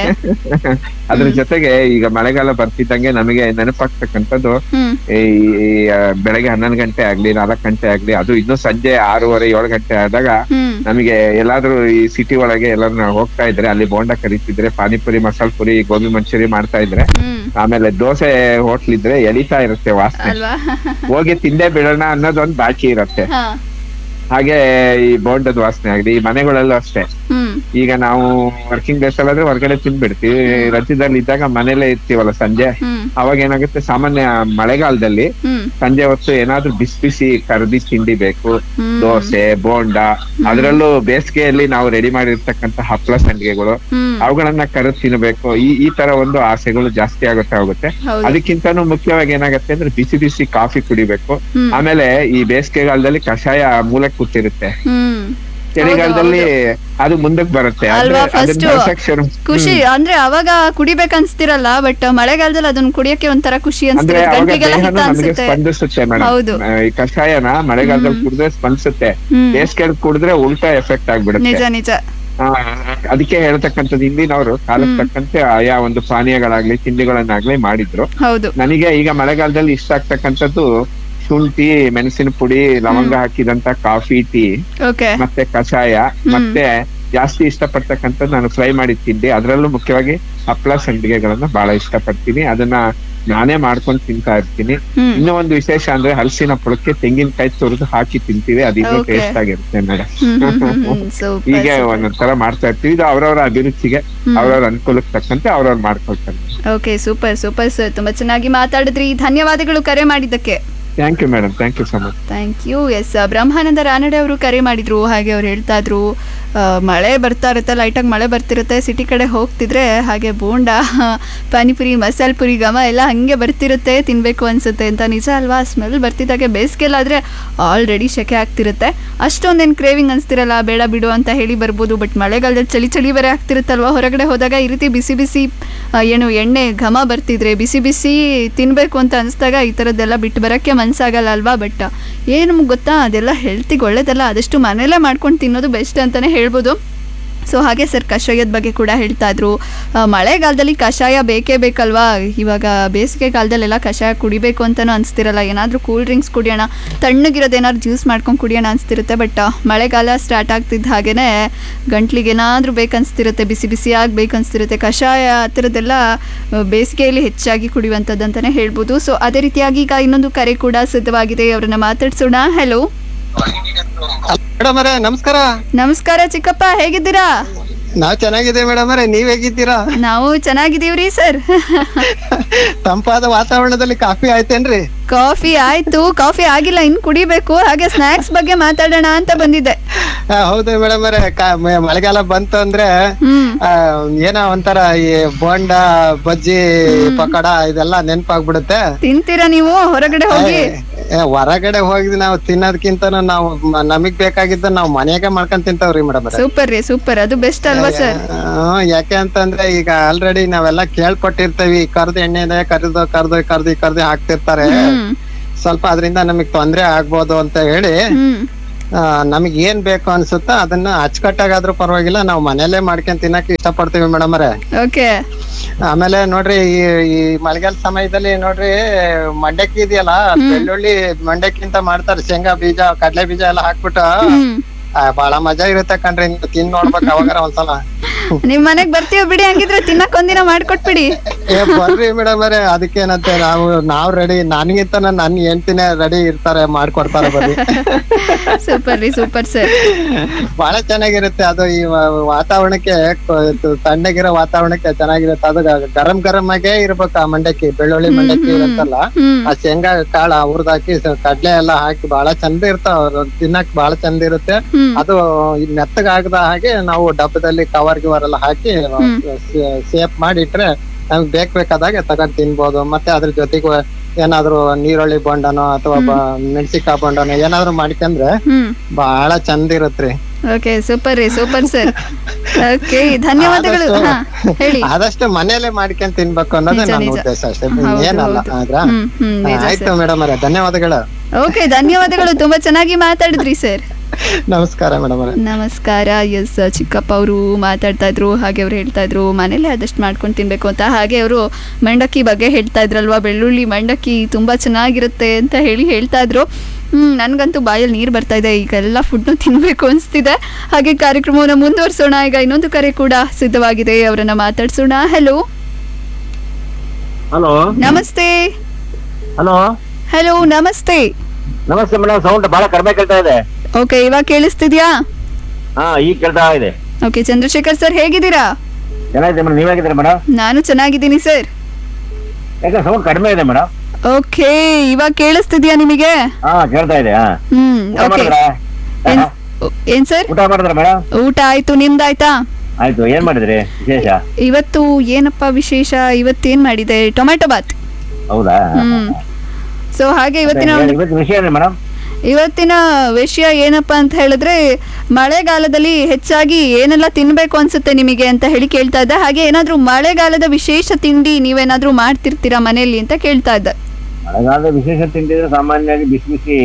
ಅದ್ರ ಜೊತೆಗೆ ಈಗ ಮಳೆಗಾಲ ಬರ್ತಿದ್ದಂಗೆ ನಮಗೆ ನೆನಪಾಗ್ತಕ್ಕಂಥದ್ದು ಹ್ಮ್ ಈ ಈ, ಆ, ಬೆಳಗ್ಗೆ ಹನ್ನೊಂದು ಗಂಟೆ ಆಗ್ಲಿ ನಾಲ್ಕು ಗಂಟೆ ಆಗ್ಲಿ ಅದು ಇನ್ನು ಸಂಜೆ ಆರೂವರೆ ಏಳು ಗಂಟೆ ಆದಾಗ ಹ್ಮ್ ನಮಗೆ ಎಲ್ಲಾದ್ರೂ ಈ ಸಿಟಿ ಒಳಗೆ ಎಲ್ಲಾರು ನಾವು ಹೋಗ್ತಾ ಇದ್ರೆ ಅಲ್ಲಿ ಬೋಂಡ ಕರೀತಿದ್ರೆ ಪಾನಿಪುರಿ ಮಸಾಲ್ ಪುರಿ ಗೋಬಿ ಮಂಚೂರಿ ಮಾಡ್ತಾ ಇದ್ರೆ ಹ್ಮ್ ಆಮೇಲೆ ದೋಸೆ ಹೋಟ್ಲ್ ಇದ್ರೆ ಎಳಿತಾ ಇರುತ್ತೆ ವಾಸನೆ ಅಲ್ವಾ ಹೋಗಿ ತಿಂದೇ ಬಿಡೋಣ ಅನ್ನೋದೊಂದ್ ಬಾಕಿ ಇರುತ್ತೆ ಹಾ ಹಾಗೆ ಈ ಬೋಂಡದ ವಾಸನೆ ಆಗ್ಲಿ ಈ ಮನೆಗಳಲ್ಲೂ ಅಷ್ಟೇ ಹ್ಮ್ ಈಗ ನಾವು ವರ್ಕಿಂಗ್ ಡೇಸ್ ಅಲ್ಲಾದ್ರೆ ಹೊರಗಡೆ ತಿನ್ಬಿಡ್ತೀವಿ ರಜದಲ್ಲಿ ಇದ್ದಾಗ ಮನೇಲೆ ಇರ್ತೀವಲ್ಲ ಸಂಜೆ ಹ್ಮ್ ಅವಾಗ ಏನಾಗುತ್ತೆ ಸಾಮಾನ್ಯ ಮಳೆಗಾಲದಲ್ಲಿ ಹ್ಮ್ ಸಂಜೆ ಹೊತ್ತು ಏನಾದ್ರೂ ಬಿಸಿ ಬಿಸಿ ಕರ್ದಿ ತಿಂಡಿ ಬೇಕು ಹ್ಮ್. ದೋಸೆ ಬೋಂಡ ಅದ್ರಲ್ಲೂ ಬೇಸಿಗೆಯಲ್ಲಿ ನಾವು ರೆಡಿ ಮಾಡಿರ್ತಕ್ಕಂಥ ಹಪ್ಪಳ ಸಂಡಿಗೆಗಳು ಹ್ಮ್ ಅವುಗಳನ್ನ ಕರೆದು ತಿನ್ಬೇಕು ಈ ಈ ತರ ಒಂದು ಆಸೆಗಳು ಜಾಸ್ತಿ ಆಗುತ್ತೆ ಹೋಗುತ್ತೆ ಹೌದು. ಅದಕ್ಕಿಂತನೂ ಮುಖ್ಯವಾಗಿ ಏನಾಗುತ್ತೆ ಅಂದ್ರೆ ಬಿಸಿ ಬಿಸಿ ಕಾಫಿ ಕುಡಿಬೇಕು ಹ್ಮ್. ಆಮೇಲೆ ಈ ಬೇಸಿಗೆಗಾಲದಲ್ಲಿ ಕಷಾಯ ಮೂಲೆ ಕೂತಿರುತ್ತೆ ಹ್ಮ್ ಚಳಿಗಾಲದಲ್ಲಿ ಅದು ಮುಂದಕ್ಕೆ ಬರುತ್ತೆ ಅಂದ್ರೆ ಅಲ್ವಾ ಅದನ್ನ ಫಸ್ಟ್ ಬಳಸಕ್ ಶುರು- ಖುಷಿ ಹ್ಮ್. ಅಂದ್ರೆ ಅವಾಗ ಕುಡಿಬೇಕು ಅನ್ಸ್ತಿರಲ್ಲ ಬಟ್ ಮಳೆಗಾಲದಲ್ಲಿ ಅದನ್ನ ಕುಡಿಯಕ್ಕೆ ಒಂಥರ ಖುಷಿ ಅಂದ್ರೆ ಅನ್ಸ್ತಿರುತ್ತೆ ಅವಾಗ ಗಂಟ್ಲಿಗೆಲ್ಲ ದೇಹನು ಹಿತ ನಮಗೆ ಅನ್ಸುತ್ತೆ ಸ್ಪಂದಿಸುತ್ತೆ ಹೌದು. ಮೇಡಮ್ ಈ ಕಷಾಯನ ಮಳೆಗಾಲದಲ್ಲಿ ಕುಡಿದ್ರೆ ಸ್ಪಂದಿಸುತ್ತೆ ಹ್ಮ್. ಬೇಸಿಗೆ ಕುಡಿದ್ರೆ ಉಲ್ಟಾ ಎಫೆಕ್ಟ್ ನಿಜ ಆಗ್ಬಿಡುತ್ತೆ ನಿಜ ಆ, ಅದಕ್ಕೆ ಹೇಳ್ತಕ್ಕಂಥದ್ದು ಹಿಂದಿನವರು ಕಾಲಕ್ಕೆ ತಕ್ಕಂತೆ ಆಯಾ ಒಂದು ಪಾನೀಯಗಳಾಗ್ಲಿ ತಿಂಡಿಗಳನ್ನಾಗ್ಲಿ ಮಾಡಿದ್ರು ಹೌದು ನನಗೆ ಈಗ ಮಳೆಗಾಲದಲ್ಲಿ ಇಷ್ಟ ಆಗ್ತಕ್ಕಂಥದ್ದು ಶುಂಠಿ ಮೆಣಸಿನ ಪುಡಿ ಲವಂಗ ಹಾಕಿದಂತ ಕಾಫಿ ಟೀ ಓಕೆ ಮತ್ತೆ ಕಷಾಯ ಮತ್ತೆ ಜಾಸ್ತಿ ಇಷ್ಟಪಡ್ತಕ್ಕಂಥದ್ದು ನಾನು ಫ್ರೈ ಮಾಡಿ ತಿಂಡಿ ಅದರಲ್ಲೂ ಮುಖ್ಯವಾಗಿ ಹಪ್ಪಳ ಸಂಡಿಗೆಗಳನ್ನ ಬಹಳ ಇಷ್ಟಪಡ್ತೀನಿ ಅದನ್ನ ನಾನೇ ಮಾಡ್ಕೊಂಡು ತಿಂತಾ ಇರ್ತೀನಿ ಹ್ಮ್. ಇನ್ನೂ ಒಂದು ವಿಶೇಷ ಅಂದ್ರೆ ಹಲಸಿನ ಪುಳಕ್ಕೆ ತೆಂಗಿನಕಾಯಿ ತುರಿದು ಹಾಕಿ ತಿಂತೀವಿ ಅದು ಇನ್ನೂ Okay. ಟೇಸ್ಟ್ ಆಗಿರುತ್ತೆ ಮೇಡಮ್ ಹ್ಮ್ ಹ್ಮ್ ಹ್ಮ್ ಹ್ಮ್ ಸೂಪರ್ ಹೀಗೆ ಒಂದೊಂದ್ಸರ ಮಾಡ್ತಾ ಇರ್ತೀವಿ ಇದು ಅವ್ರವ್ರ ಅಭಿರುಚಿಗೆ ಅವ್ರವ್ರ ಅನುಕೂಲಕ್ಕೆ ತಕ್ಕಂತೆ ಅವ್ರವ್ರು ಮಾಡ್ಕೊಳ್ತಾರೆ ಓಕೆ ಸೂಪರ್ ಸೂಪರ್ ಸರ್ ತುಂಬಾ ಚೆನ್ನಾಗಿ ಮಾತಾಡಿದ್ರಿ ಧನ್ಯವಾದಗಳು ಕರೆ ಮಾಡಿದ್ದಕ್ಕೆ thank you madam thank you so much thank you S Brahmananda Ranade ಅವರು ಕರೆ ಮಾಡಿದ್ರು ಹಾಗೆ ಅವ್ರು ಹೇಳ್ತಾ ಇದ್ರು ಆ, ಮಳೆ ಬರ್ತಾ ಇರುತ್ತೆ ಲೈಟಾಗಿ ಮಳೆ ಬರ್ತಿರುತ್ತೆ ಸಿಟಿ ಕಡೆ ಹೋಗ್ತಿದ್ರೆ ಹಾಗೆ ಬೋಂಡ ಪಾನಿಪುರಿ ಮಸಾಲೆ ಪುರಿ ಘಮ ಎಲ್ಲ ಹಾಗೆ ಬರ್ತಿರುತ್ತೆ ತಿನ್ನಬೇಕು ಅನ್ಸುತ್ತೆ ಅಂತ ನಿಜ ಅಲ್ವಾ ಸ್ಮೆಲ್ ಬರ್ತಿದ್ದಾಗೆ ಬೇಸಿಗೆಲ್ಲಾದರೆ ಆಲ್ರೆಡಿ ಸೆಕೆ ಆಗ್ತಿರುತ್ತೆ ಅಷ್ಟೊಂದೇನು ಕ್ರೇವಿಂಗ್ ಅನ್ಸ್ತಿರಲ್ಲ ಬೇಡ ಬಿಡು ಅಂತ ಹೇಳಿ ಬರ್ಬೋದು ಬಟ್ ಮಳೆಗಾಲದಲ್ಲಿ ಚಳಿ ಚಳಿ ಬೇರೆ ಆಗ್ತಿರುತ್ತಲ್ವ ಹೊರಗಡೆ ಹೋದಾಗ ಈ ರೀತಿ ಬಿಸಿ ಬಿಸಿ ಆ, ಏನು ಎಣ್ಣೆ ಘಮ ಬರ್ತಿದ್ರೆ ಬಿಸಿ ಬಿಸಿ ತಿನ್ನಬೇಕು ಅಂತ ಅನಿಸ್ದಾಗ ಈ ಥರದ್ದೆಲ್ಲ ಬಿಟ್ಟು ಬರೋಕ್ಕೆ ಮನಸ್ಸಾಗಲ್ಲ ಅಲ್ವಾ ಬಟ್ ಏನು ನಮ್ಗೆ ಗೊತ್ತಾ ಅದೆಲ್ಲ ಹೆಲ್ತಿಗೆ ಒಳ್ಳೇದಲ್ಲ ಆದಷ್ಟು ಮನೆಯಲ್ಲೇ ಮಾಡ್ಕೊಂಡು ತಿನ್ನೋದು ಬೆಸ್ಟ್ ಅಂತಲೇ ಹೇಳ್ಬೋದು ಸೊ ಹಾಗೆ ಸರ್ ಕಷಾಯದ ಬಗ್ಗೆ ಕೂಡ ಹೇಳ್ತಾ ಇದ್ರು ಆ, ಮಳೆಗಾಲದಲ್ಲಿ ಕಷಾಯ ಬೇಕೇ ಬೇಕಲ್ವಾ ಇವಾಗ ಬೇಸಿಗೆ ಕಾಲದಲ್ಲೆಲ್ಲ ಕಷಾಯ ಕುಡಿಬೇಕು ಅಂತಲೂ ಅನಿಸ್ತಿರಲ್ಲ ಏನಾದರೂ ಕೂಲ್ ಡ್ರಿಂಕ್ಸ್ ಕುಡಿಯೋಣ ತಣ್ಣಗಿರೋದು ಏನಾದ್ರು ಜ್ಯೂಸ್ ಮಾಡ್ಕೊಂಡು ಕುಡಿಯೋಣ ಅನಿಸ್ತಿರುತ್ತೆ ಬಟ್ ಮಳೆಗಾಲ ಸ್ಟಾರ್ಟ್ ಆಗ್ತಿದ್ದ ಹಾಗೇ ಗಂಟ್ಲಿಗೆ ಏನಾದರೂ ಬೇಕನ್ಸ್ತಿರುತ್ತೆ ಬಿಸಿ ಬಿಸಿಯಾಗಿ ಬೇಕನ್ಸ್ತಿರುತ್ತೆ ಕಷಾಯ ಆ ಥರದ್ದೆಲ್ಲ ಆ, ಬೇಸಿಗೆಯಲ್ಲಿ ಹೆಚ್ಚಾಗಿ ಕುಡಿಯುವಂಥದ್ದು ಅಂತಲೇ ಹೇಳ್ಬೋದು ಸೊ ಅದೇ ರೀತಿಯಾಗಿ ಈಗ ಇನ್ನೊಂದು ಕರೆ ಕೂಡ ಸಿದ್ಧವಾಗಿದೆ ಅವರನ್ನ ಮಾತಾಡ್ಸೋಣ ಹಲೋ ಮೇಡಮ್ ಅವರೇ ನಮಸ್ಕಾರ ನಮಸ್ಕಾರ ಚಿಕ್ಕಪ್ಪ ಹೇಗಿದ್ದೀರಾ ನಾವ್ ಚೆನ್ನಾಗಿದ್ದೇವೆ ಮೇಡಮ್ ಅವರೇ ನೀವ್ ಹೇಗಿದ್ದೀರಾ ನಾವು ಚೆನ್ನಾಗಿದ್ದೀವ್ರಿ ಸರ್ ತಂಪಾದ ವಾತಾವರಣದಲ್ಲಿ ಕಾಫಿ ಆಯ್ತೇನ್ರಿ ಕಾಫಿ ಆಯ್ತು ಕಾಫಿ ಆಗಿಲ್ಲ ಇನ್ ಕುಡಿಬೇಕು ಹಾಗೆ ಸ್ನಾಕ್ಸ್ ಬಗ್ಗೆ ಮಾತಾಡೋಣ ಅಂತ ಬಂದಿದ್ದೆ ಆ, ಹೌದು ಮೇಡಮ್ ಅವರೇ ಕಾ- ಮ- ಮಳೆಗಾಲ ಬಂತು ಅಂದ್ರೆ ಹ್ಮ್ ಆ, ಏನೋ ಒಂಥರ ಈ ಬೋಂಡ ಬಜ್ಜಿ ಪಕೋಡ ಇದೆಲ್ಲ ನೆನಪಾಗ್ಬಿಡುತ್ತೆ ತಿಂತೀರಾ ನೀವು ಹೊರಗಡೆ ಹೋಗಿ ಏ, ಹೊರಗಡೆ ಹೋಗಿ ನಾವು ತಿನ್ನೋದಕ್ಕಿಂತ ನಾವು ಮ- ನಮಗ್ ಬೇಕಾಗಿದ್ದ ನಾವು ಮನೆಯಾಗೆ ಮಾಡ್ಕೊಂಡ್ ತಿಂತಾವ್ರಿ ಮೇಡಮ್ ಅವರೇ ಸೂಪರ್ ರೀ ಸೂಪರ್ ಅದು ಬೆಸ್ಟ್ ಅಲ್ವಾ ಸರ್ ಹ್ಮ್, ಯಾಕೆ ಅಂತಂದ್ರೆ ಈಗ ಆಲ್ರೆಡಿ ನಾವೆಲ್ಲ ಕೇಳ್ಪಟ್ಟಿರ್ತೀವಿ ಕರ್ದು ಎಣ್ಣೆ ಕರಿದು ಕರ್ದು ಕರ್ದು ಕರ್ದು ಹಾಕ್ತಿರ್ತಾರೆ ಹ್ಮ್ ಸ್ವಲ್ಪ ಅದರಿಂದ ನಮಗ್ ತೊಂದ್ರೆ ಆಗ್ಬೋದು ಅಂತ ಹೇಳಿ ಹ್ಮ್ ನಮಗ್ ಏನ್ ಬೇಕು ಅನ್ಸುತ್ತೋ ಅದನ್ನ ಅಚ್ಚುಕಟ್ಟಾಗಾದ್ರೂ ಪರವಾಗಿಲ್ಲ ನಾವು ಮನೇಲೆ ಮಾಡ್ಕೊಂಡ್ ತಿನ್ನಕ್ ಇಷ್ಟಪಡ್ತೀವಿ ಮೇಡಮ್ ಅವರೇ ಓಕೆ ಆಮೇಲೆ ನೋಡ್ರಿ ಈ ಈ ಮಳೆಗಾಲ ಸಮಯದಲ್ಲಿ ನೋಡ್ರಿ ಮಂಡಕ್ಕಿ ಇದೆಯಲ್ಲ ಬೆಳ್ಳುಳ್ಳಿ ಮಂಡಕ್ಕಿಂತ ಮಾಡ್ತಾರೆ ಶೇಂಗಾ ಬೀಜ ಕಡ್ಲೆ ಬೀಜ ಎಲ್ಲ ಹಾಕ್ಬಿಟ್ಟು ಹ್ಮ್ ಆ, ಬಾಳ ಮಜಾ ಇರುತ್ತೆ ಕಣ್ರಿ ನೀವು ತಿನ್ ನೋಡ್ಬೇಕು ಅವಾಗಾರ ಒಂದ್ಸಲ ನಿಮ್ ಮನೆಗ್ ಬರ್ತೀವಿ ಬಿಡಿ ಹಂಗಿದ್ರೆ ತಿನ್ನಕ್ ಒಂದಿನ ಮಾಡ್ಕೊಟ್ಬಿಡಿ ಏ ಬರ್ರಿ ಮೇಡಮ್ ಅವರೇ ಅದಕ್ಕೇನಂತೆ ನಾವು ನಾವ್ ರೆಡಿ ನನ್ಗಿಂತ ನನ್ ಹೆಂಡ್ತಿನೇ ರೆಡಿ ಇರ್ತಾರೆ ಮಾಡ್ಕೊಡ್ತಾರೆ ಬರ್ರಿ ಸೂಪರ್ ರೀ ಸೂಪರ್ ಸರ್ ಬಹಳ ಚೆನ್ನಾಗಿರುತ್ತೆ ಅದು ಈ ವ- ವಾತಾವರಣಕ್ಕೆ ಕ- ಇದು ತಣ್ಣಗಿರೋ ವಾತಾವರಣಕ್ಕೆ ಚೆನ್ನಾಗಿರುತ್ತೆ ಅದು ಗ- ಗರಂ ಗರಂ ಆಗೇ ಇರ್ಬೇಕು ಆ ಮಂಡಕ್ಕಿ ಬೆಳ್ಳುಳ್ಳಿ ಮಂಡಕ್ಕಿ ಇರುತ್ತಲ್ಲ ಹ್ಮ್ ಆ ಶೇಂಗಾ ಕಾಳ ಹುರ್ದಾಕಿ ಸ- ಕಡ್ಲೆ ಎಲ್ಲ ಹಾಕಿ ಬಹಳ ಚಂದ ಇರ್ತಾವ ತಿನ್ನಕ್ ಬಹಳ ಚಂದ ಇರುತ್ತೆ ಹ್ಮ್ ಅದು ಮೆತ್ತಗಾಗದ ಹಾಗೆ ನಾವು ಡಬ್ಬದಲ್ಲಿ ಕವರ್ ಗಿವರ್ ಎಲ್ಲ ಹಾಕಿ ಸೇಫ್ ಮಾಡಿ ಇಟ್ರೆ ನಮ್ಗೆ ಬೇಕ್ ಬೇಕಾದಾಗ ತಗೊಂಡ್ ತಿನ್ಬೋದು ಮತ್ತೆ ಅದ್ರ ಜೊತೆಗೆ ಏನಾದ್ರು ನೀರುಳ್ಳಿ ಬೊಂಡನೋ ಅಥವಾ ಮೆಣಸಿಕಾಯಿ ಬೊಂಡನೋ ಏನಾದ್ರು ಮಾಡ್ಕೊಂಡ್ರೆ ಹ್ಮ್ ಬಹಳ ಚಂದ ಇರತ್ರಿ ಓಕೆ ಸೂಪರ್ ರೀ ಸೂಪರ್ ಸರ್ ಓಕೆ ಧನ್ಯವಾದಗಳು ಆದಷ್ಟು- ಹಾ ಹೇಳಿ ಆದಷ್ಟು ಮನೇಲೆ ಮಾಡ್ಕೊಂಡ್ ತಿನ್ಬೇಕು ಅನ್ನೋದೇ ನಿಜ, ನನ್ನ ನಿಜ. ಉದ್ದೇಶ ಅಷ್ಟೇ ಹೌದು, ಏನಲ್ಲ ಹೌದು. ಆದ್ರ ಹ್ಮ್, ಹ್ಮ್, ನಿಜ ಆಯ್ತು ಸರ್. ಮೇಡಮ್ ಅವರೇ ಧನ್ಯವಾದಗಳು ಓಕೆ ಧನ್ಯವಾದಗಳು ತುಂಬಾ ಚೆನ್ನಾಗಿ ಮಾತಾಡಿದ್ರಿ ಸರ್ ನಮಸ್ಕಾರ ಮೇಡಮ್ ಅವರೇ ನಮಸ್ಕಾರ ಎಸ್ ಚಿಕ್ಕಪ್ಪ ಅವರು ಮಾತಾಡ್ತಾ ಇದ್ರು ಹಾಗೆ ಅವ್ರು ಹೇಳ್ತಾ ಇದ್ರು ಮನೇಲೆ ಆದಷ್ಟು ಮಾಡ್ಕೊಂಡು ತಿನ್ಬೇಕು ಅಂತ ಹಾಗೆ ಅವರು ಮಂಡಕ್ಕಿ ಬಗ್ಗೆ ಹೇಳ್ತಾ ಇದ್ರಲ್ವಾ ಬೆಳ್ಳುಳ್ಳಿ ಮಂಡಕ್ಕಿ ತುಂಬಾ ಚೆನ್ನಾಗಿರುತ್ತೆ ಅಂತ ಹೇಳಿ ಹೇಳ್ತಾ ಇದ್ರು ಹ್ಮ್ ನನ್ಗಂತೂ ಬಾಯಲ್ಲಿ ನೀರು ಬರ್ತಾ ಇದೆ ಈಗ ಎಲ್ಲ ಫುಡ್ನು ತಿನ್ಬೇಕು ಅನಿಸ್ತಿದೆ ಹಾಗೆ ಕಾರ್ಯಕ್ರಮವನ್ನು ಮುಂದುವರಿಸೋಣ ಈಗ ಇನ್ನೊಂದು ಕರೆ ಕೂಡ ಸಿದ್ಧವಾಗಿದೆ ಅವರನ್ನ ಮಾತಾಡ್ಸೋಣ ಹಲೋ ಹಲೋ ನಮಸ್ತೆ ಹಲೋ ಹಲೋ ನಮಸ್ತೆ ನಮಸ್ತೆ ಮೇಡಮ್ ಸೌಂಡ್ ಬಹಳ ಕಡಿಮೆ ಕೇಳ್ತಾ ಇದೆ ಓಕೆ ಇವಾಗ ಕೇಳಿಸ್ತಿದ್ಯಾ ಹಾ ಈಗ ಕೇಳ್ತಾ ಇದೆ ಓಕೆ ಚಂದ್ರಶೇಖರ್ ಸರ್ ಹೇಗಿದ್ದೀರಾ ಚೆನ್ನಾಗಿದೆ ಮೇಡಮ್ ನೀವ್ ಹೇಗಿದ್ದೀರಾ ಮೇಡಮ್ ನಾನು ಚೆನ್ನಾಗಿದ್ದೀನಿ ಸರ್ ಯಾಕೆ ಸೌಂಡ್ ಕಡಿಮೆ ಇದೆ ಮೇಡಮ್ ಓಕೆ ಇವಾಗ ಕೇಳಿಸ್ತಿದ್ಯಾ ನಿಮಗೆ ಹಾ ಕೇಳ್ತಾ ಇದೆ ಹಾ ಹ್ಮ್ ಊಟ ಓಕೆ ಮಾಡಿದ್ರಾ ಏನ್ ಏನ್ ಸರ್ ಊಟ ಮಾಡಿದ್ರ ಮೇಡಮ್ ಊಟ ಆಯ್ತು ನಿಮ್ದಾಯ್ತಾ ಆಯ್ತು ಏನ್ ಮಾಡಿದ್ರಿ ವಿಶೇಷ ಇವತ್ತು ಏನಪ್ಪ ವಿಶೇಷ ಇವತ್ತೇನ್ ಮಾಡಿದೆ ಟೊಮ್ಯಾಟೊ ಬಾತ್ ಹೌದಾ ಹ್ಮ್ ಸೊ ಹಾಗೆ ಇವತ್ತಿನ ಒಂದು- ಇವತ್ತು ವಿಷಯ ಏನು ಮೇಡಮ್ ಇವತ್ತಿನ ವಿಷಯ ಏನಪ್ಪಾ ಅಂತ ಹೇಳಿದ್ರೆ ಮಳೆಗಾಲದಲ್ಲಿ ಹೆಚ್ಚಾಗಿ ಏನೆಲ್ಲ ತಿನ್ಬೇಕು ಅನ್ಸುತ್ತೆ ನಿಮಗೆ ಅಂತ ಹೇಳಿ ಕೇಳ್ತಾ ಇದ್ದೆ ಹಾಗೆ ಏನಾದ್ರೂ ಮಳೆಗಾಲದ ವಿಶೇಷ ತಿಂಡಿ ನೀವೇನಾದ್ರೂ ಮಾಡ್ತಿರ್ತೀರಾ ಮನೆಯಲ್ಲಿ ಅಂತ ಕೇಳ್ತಾ ಇದ್ದೆ ಮಳೆಗಾಲದ ವಿಶೇಷ ತಿಂಡಿದ್ರೆ ಸಾಮಾನ್ಯವಾಗಿ ಬಿಸಿ ಬಿಸಿ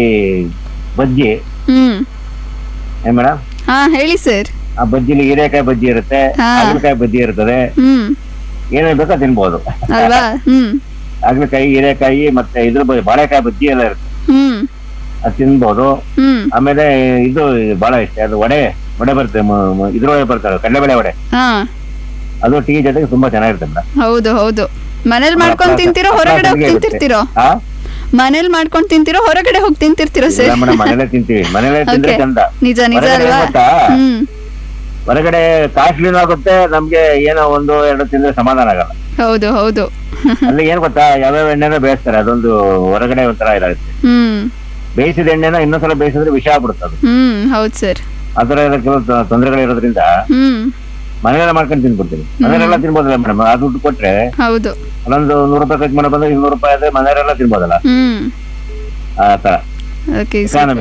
ಬಜ್ಜಿ ಹ್ಮ್ ಏನ್ ಮೇಡಮ್ ಹಾ ಹೇಳಿ ಸರ್ ಆ ಬಜ್ಜಿಲಿ ಹೀರೆಕಾಯಿ ಬಜ್ಜಿ ಇರುತ್ತೆ ಹಾ. ಹಾಗಲಕಾಯಿ ಬಜ್ಜಿ ಇರ್ತದೆ ಹ್ಮ್ ಏನೇನ್ ಬೇಕೋ ತಿನ್ಬೋದು ಅಲ್ವಾ ಹ್ಮ್ ಹಾಗಲಕಾಯಿ ಹೀರೆಕಾಯಿ ಮತ್ತೆ ಇದ್ರ ಬ- ಬಾಳೆಕಾಯಿ ಬಜ್ಜಿ ಎಲ್ಲ ಇರುತ್ತೆ ಹ್ಮ್ ಅದು ತಿನ್ಬೋದು ಹ್ಮ್ ಆಮೇಲೆ ಇದು ಬಹಳ ಇಷ್ಟ ಅದು ವಡೆ ವಡೆ ಬರುತ್ತೆ ಮ- ಮ- ಇದ್ರೊಳಗೆ ಬರ್ತಾರೆ ಕಡಲೆಬೇಳೆ ವಡೆ ಹಾ ಅದು ಟೀ ಜೊತೆಗೆ ತುಂಬಾ ಚೆನ್ನಾಗಿರುತ್ತೆ ಮೇಡಮ್ ಹೌದು ಹೌದು ಮನೇಲಿ ಮಾಡ್ಕೊಂಡ್ ತಿಂತೀರೋ ಹೊರಗಡೆ ಹೋಗಿ ತಿಂತಿರ್ತೀರೋ ಹಾ ಮನೇಲಿ ಮಾಡ್ಕೊಂಡ್ ತಿಂತೀರೋ ಹೊರಗಡೆ ಹೋಗಿ ತಿಂತಿರ್ತೀರೋ ಸರ್ ಮೇಡಮ್ ಮನೇಲೆ ತಿಂತೀವಿ ಮನೇಲೆ ತಿಂದ್ರೆ Okay. ಚಂದ ನಿಜ ನಿಜ ಹೊರಗಡೆ ಅಲ್ವಾ ಗೊತ್ತಾ? ಹ್ಮ್ ಹೊರಗಡೆ ಕಾಸ್ಟ್ಲಿನೂ ಆಗುತ್ತೆ ನಮ್ಗೆ ಏನೋ ಒಂದು ಎರಡು ತಿಂದ್ರೆ ಸಮಾಧಾನ ಆಗಲ್ಲ ಹೌದು ಹೌದು ಅಲ್ಲಿ ಏನ್ ಗೊತ್ತಾ ಯಾವ್ಯಾವ ಎಣ್ಣೆನ ಬೇಯಿಸ್ತಾರೆ ಅದೊಂದು ಹೊರಗಡೆ ಒಂಥರ ಇದಾಗುತ್ತೆ ಹ್ಮ್ ಬೇಯಿಸಿದ ಎಣ್ಣೆನ ಇನ್ನೊಂದ್ಸಲ ಬೇಯಿಸಿದ್ರೆ ವಿಷ ಆಗ್ಬಿಡುತ್ತೆ ಅದು ಹ್ಮ್ ಹೌದು ಸರ್ ಆತರ ಎಲ್ಲ ಕೆಲವು ತ- ತೊಂದರೆಗಳಿರೋದ್ರಿಂದ ಹ್ಮ್ ಮನೆಯಲ್ಲ ಮಾಡ್ಕೊಂಡು ತಿನ್ಬಿಡ್ತೀನಿ ಮನೆಯಲ್ಲ ತಿನ್ಬೋದಲ್ಲ ಮೇಡಮ್ ಆ ದುಡ್ಡು ಕೊಟ್ರೆ ಹೌದು ಅಲ್ಲೊಂದು ನೂರು ರೂಪಾಯಿ ಖರ್ಚು ಮಾಡಿ ಬಂದ್ರೆ ಇನ್ನೂರು ರೂಪಾಯಿ ಆದ್ರೆ ಮನೆಯವರೆಲ್ಲ ತಿನ್ಬೋದಲ್ಲ ಹ್ಮ್ ಆ ತರ okay economy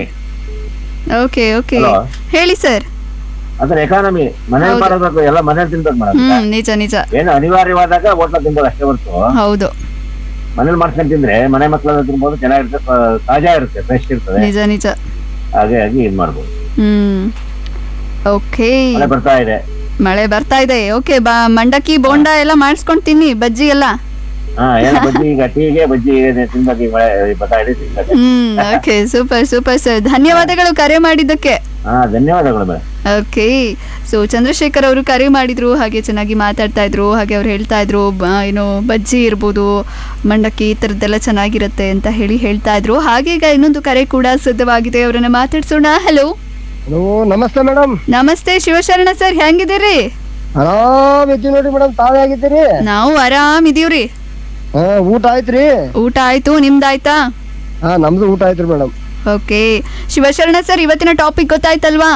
okay okay Hello? ಹೇಳಿ ಸರ್ ಅಂದ್ರೆ ಎಕಾನಮಿ ಮನೇಲಿ ಹೌದು. ಮಾಡಬೇಕು ಎಲ್ಲ ಮನೇಲಿ ತಿನ್ಬೇಕು ಮೇಡಮ್ ಹ್ಮ್ ನಿಜ ನಿಜ ಏನು ಅನಿವಾರ್ಯವಾದಾಗ ಹೋಟ್ಲ ತಿನ್ಬೋದು ಅಷ್ಟೇ ಹೊರತು ಹೌದು ಮನೇಲಿ ಮಾಡ್ಕೊಂಡು ತಿಂದ್ರೆ ಮನೆ ಮಕ್ಕಳೆಲ್ಲ ತಿನ್ಬೋದು ಚೆನ್ನಾಗಿರುತ್ತೆ ತ- ತಾಜಾ ಇರುತ್ತೆ ಫ್ರೆಶ್ ಇರ್ತದೆ ನಿಜ ನಿಜ ಹಾಗಾಗಿ ಇದ್ ಮಾಡ್ಬೋದು ಹ್ಮ್ ಓಕೆ ಮಳೆ ಬರ್ತಾ ಇದೆ ಮಳೆ ಬರ್ತಾ ಇದೆ ಓಕೆ ಬಾ ಮಂಡಕ್ಕಿ ಬೋಂಡ ಎಲ್ಲ ಮಾಡಿಸ್ಕೊಂಡ್ ತಿನ್ನಿ ಬಜ್ಜಿ ಎಲ್ಲ ಹಾ ಏನು ಬಜ್ಜಿ ಈಗ ಟೀಗೆ ಬಜ್ಜಿ ತಿನ್ಬೇಕು ಈ ಮಳೆ ಬರ್ತಾ ಇದೆ ತಿನ್ಬೇಕು ಹ್ಮ್ ಓಕೆ ಸೂಪರ್ ಸೂಪರ್ ಸರ್ ಧನ್ಯವಾದಗಳು ಕರೆ ಮಾಡಿದ್ದಕ್ಕೆ ಹಾ ಧನ್ಯವಾದಗಳು ಮೇಡಮ್ ಓಕೆ ಸೊ ಚಂದ್ರಶೇಖರ್ ಅವರು ಕರೆ ಮಾಡಿದ್ರು ಹಾಗೆ ಚೆನ್ನಾಗಿ ಮಾತಾಡ್ತಾ ಇದ್ರು ಹಾಗೆ ಅವ್ರು ಹೇಳ್ತಾ ಇದ್ರು ಬ- ಏನು ಬಜ್ಜಿ ಇರ್ಬೋದು ಮಂಡಕ್ಕಿ ಈ ಥರದ್ದೆಲ್ಲ ಚೆನ್ನಾಗಿರುತ್ತೆ ಅಂತ ಹೇಳಿ ಹೇಳ್ತಾ ಇದ್ರು ಹಾಗೆ ಈಗ ಇನ್ನೊಂದು ಕರೆ ಕೂಡ ಸಿದ್ಧವಾಗಿದೆ ಅವರನ್ನ ಮಾತಾಡ್ಸೋಣ ಹಲೋ ಹಲೋ ನಮಸ್ತೆ ಮೇಡಮ್ ನಮಸ್ತೆ ಶಿವಶರಣ ಸರ್ ಹೆಂಗಿದ್ದೀರಿ ಆರಾಮ್ ಇದ್ದೀವಿ ನೋಡ್ರಿ ಮೇಡಮ್ ತಾವೇ ಆಗಿದ್ದೀರಿ ನಾವು ಆರಾಮ್ ಇದೀವ್ರಿ ಹಾ ಊಟ ಆಯ್ತ್ರಿ ಊಟ ಆಯ್ತು ನಿಮ್ದಾಯ್ತಾ ಹಾ ನಮ್ದು ಊಟ ಆಯ್ತ್ರಿ ಮೇಡಮ್ ಓಕೆ ಶಿವಶರಣ ಸರ್ ಇವತ್ತಿನ ಟಾಪಿಕ್ ಗೊತ್ತಾಯ್ತಲ್ವಾ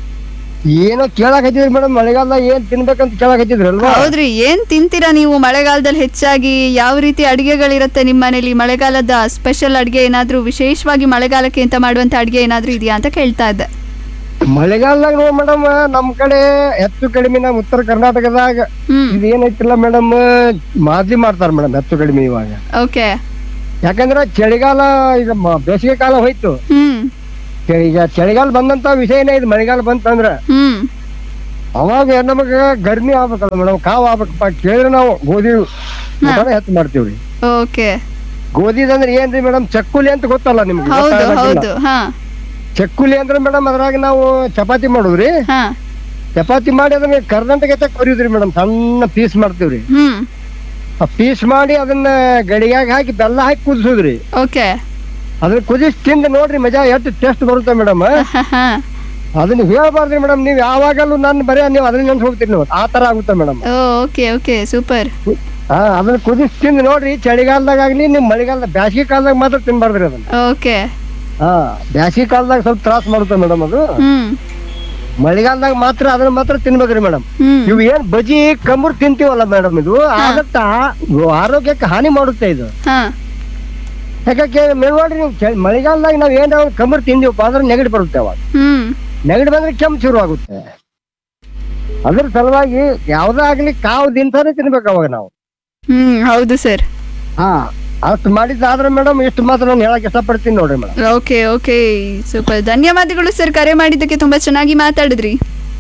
ಏನೋ ಕೇಳಕ್ ಹತ್ತಿದ್ರಿ ಮೇಡಮ್ ಮಳೆಗಾಲದಾಗ ಏನ್ ತಿನ್ಬೇಕಂತ ಕೇಳಕ್ ಹತ್ತಿದ್ರಿ ಅಲ್ವಾ ಹೌದ್ರಿ ಏನ್ ತಿಂತೀರಾ ನೀವು ಮಳೆಗಾಲದಲ್ಲಿ ಹೆಚ್ಚಾಗಿ ಯಾವ ರೀತಿ ಅಡಿಗೆಗಳಿರುತ್ತೆ ನಿಮ್ಮ ಮನೇಲಿ ಮಳೆಗಾಲದ ಸ್ಪೆಷಲ್ ಅಡಿಗೆ ಏನಾದ್ರೂ ವಿಶೇಷವಾಗಿ ಮಳೆಗಾಲಕ್ಕೆ ಅಂತ ಮಾಡುವಂತ ಅಡಿಗೆ ಏನಾದ್ರೂ ಇದೆಯಾ ಅಂತ ಕೇಳ್ತಾ ಇದ್ದೆ ಮಳೆಗಾಲದಾಗ ನೋಡಿ ಮೇಡಮ್ ನಮ್ ಕಡೆ ಹೆಚ್ಚು ಕಡಿಮೆ ನಮ್ ಉತ್ತರ ಕರ್ನಾಟಕದಾಗ ಹ್ಮ್ ಇದು ಏನೈತಿಲ್ಲ ಮೇಡಮ್ ಮಾದ್ಲಿ ಮಾಡ್ತಾರ ಮೇಡಮ್ ಹೆಚ್ಚು ಕಡಿಮೆ ಇವಾಗ ಓಕೆ ಯಾಕಂದ್ರೆ ಚಳಿಗಾಲ ಈಗ ಮ- ಬೇಸಿಗೆ ಕಾಲ ಹೋಯ್ತು ಹ್ಮ್ ಚಳಿ- ಈಗ ಚಳಿಗಾಲ ಬಂದಂತ ವಿಷಯನೇ ಇದು ಮಳೆಗಾಲ ಬಂತಂದ್ರ ಹ್ಮ್ ಅವಾಗ ನಮಗ ಗರ್ಮಿ ಆಗ್ಬೇಕಲ್ಲ ಮೇಡಮ್ ಕಾವ್ ಆಗ್ಬೇಕಪ್ಪ ಕೇಳಿದ್ರೆ ನಾವು ಗೋಧಿ ಊಟನೇ ಹೆಚ್ಚು ಮಾಡ್ತೀವ್ರಿ ಓಕೆ ಗೋಧಿದಂದ್ರೆ ಏನ್ರಿ ಮೇಡಮ್ ಚಕ್ಕುಲಿ ಅಂತ ಗೊತ್ತಲ್ಲ ನಿಮ್ಗೆ ಹೌದು ಗೊತ್ತಾಗಲ್ಲ. ಹೌದು ಹಾ ಚಕ್ಕುಲಿ ಅಂದ್ರೆ ಮೇಡಮ್ ಅದ್ರಾಗ ನಾವು ಚಪಾತಿ ಮಾಡುದ್ರಿ ಹಾ ಚಪಾತಿ ಮಾಡಿ ಅದನ್ನ ಕರ್ನಾಟಕ ಕೊರಿಯುದ್ರಿ ಮೇಡಮ್ ಸಣ್ಣ ಪೀಸ್ ಮಾಡ್ತೀವ್ರಿ ಹ್ಮ್ ಆ ಪೀಸ್ ಮಾಡಿ ಅದನ್ನ ಗಡಿಯಾಗ ಹಾಕಿ ಬೆಲ್ಲ ಹಾಕಿ ಕುದಿಸೋದ್ರಿ ಓಕೆ ಅದನ್ನ ಕುದಿಸಿ ತಿಂದು ನೋಡ್ರಿ ಮಜಾ ಎಷ್ಟು ಟೇಸ್ಟ್ ಬರುತ್ತೆ ಮೇಡಮ್ ಅದನ್ನ ಹೇಳ್ಬಾರ್ದ್ರಿ ಮೇಡಮ್ ನೀವು ಯಾವಾಗಲೂ ನನ್ನ ಬರೀ ನೀವು ಅದನ್ನ ನೆನ್ಸ್ ಹೋಗ್ತೀರಿ ನೀವು ಆ ತರ ಆಗುತ್ತೆ ಮೇಡಮ್ ಓಕೆ ಓಕೆ ಸೂಪರ್ ಹಾ ಅದನ್ನ ಕುದಿಸಿ ತಿಂದು ನೋಡ್ರಿ ಚಳಿಗಾಲದಾಗ ಆಗ್ಲಿ ನಿಮ್ ಮಳೆಗಾಲದ ಬ್ಯಾಸಿಗೆ ಕಾಲದಾಗ ಮಾತ್ರ ತಿನ್ಬಾರ್ದ್ರಿ ಅದನ್ನ ಓಕೆ ಹಾ ಬ್ಯಾಸಿಗೆ ಕಾಲದಾಗ ಸ್ವಲ್ಪ ತ್ರಾಸ ಮಾಡುತ್ತೆ ಮೇಡಮ್ ಅದು ಹ್ಮ್ ಮಳೆಗಾಲದಾಗ ಮಾತ್ರ ಅದನ್ನ ಮಾತ್ರ ತಿನ್ಬೇಕ್ರಿ ಮೇಡಮ್ ಹ್ಮ್ ಇವು ಏನ್ ಬಜಿ ಕಂಬರ್ ತಿಂತೀವಲ್ಲ ಮೇಡಮ್ ಇದು ಆದತ್ತ ಆರೋಗ್ಯಕ್ಕೆ ಹಾನಿ ಮಾಡುತ್ತೆ ಇದು ಹಾ ಯಾಕಂದ್ರೆ ಮೇಲ್ ನೋಡ್ರಿ ನೀವು ಚಳಿ- ಮಳೆಗಾಲದಾಗ ನಾವ್ ಏನ್ ಕಂಬರ್ ತಿಂದಿವಪ್ಪ ಅಂದ್ರೆ ನೆಗಡಿ ಬರುತ್ತೆ ಅವಾಗ ಹ್ಮ್ ನೆಗಡಿ ಬಂದ್ರೆ ಕೆಮ್ಮು ಶುರು ಆಗುತ್ತೆ ಅದ್ರ ಸಲುವಾಗಿ ಯಾವ್ದೇ ಆಗ್ಲಿ ಕಾವು ದಿನಸಾನೇ ತಿನ್ಬೇಕು ಅವಾಗ ನಾವು ಹ್ಮ್ ಹೌದು ಸರ್ ಹಾ ಅಷ್ಟು ಮಾಡಿದ್ದಾದ್ರೆ ಮೇಡಮ್ ಇಷ್ಟು ಮಾತ್ರ ನಾನು ಹೇಳಕ್ ಇಷ್ಟಪಡ್ತೀನಿ ನೋಡ್ರಿ ಮೇಡಮ್ ಓಕೆ ಓಕೆ ಸೂಪರ್ ಧನ್ಯವಾದಗಳು ಸರ್ ಕರೆ ಮಾಡಿದ್ದಕ್ಕೆ ತುಂಬಾ ಚೆನ್ನಾಗಿ ಮಾತಾಡಿದ್ರಿ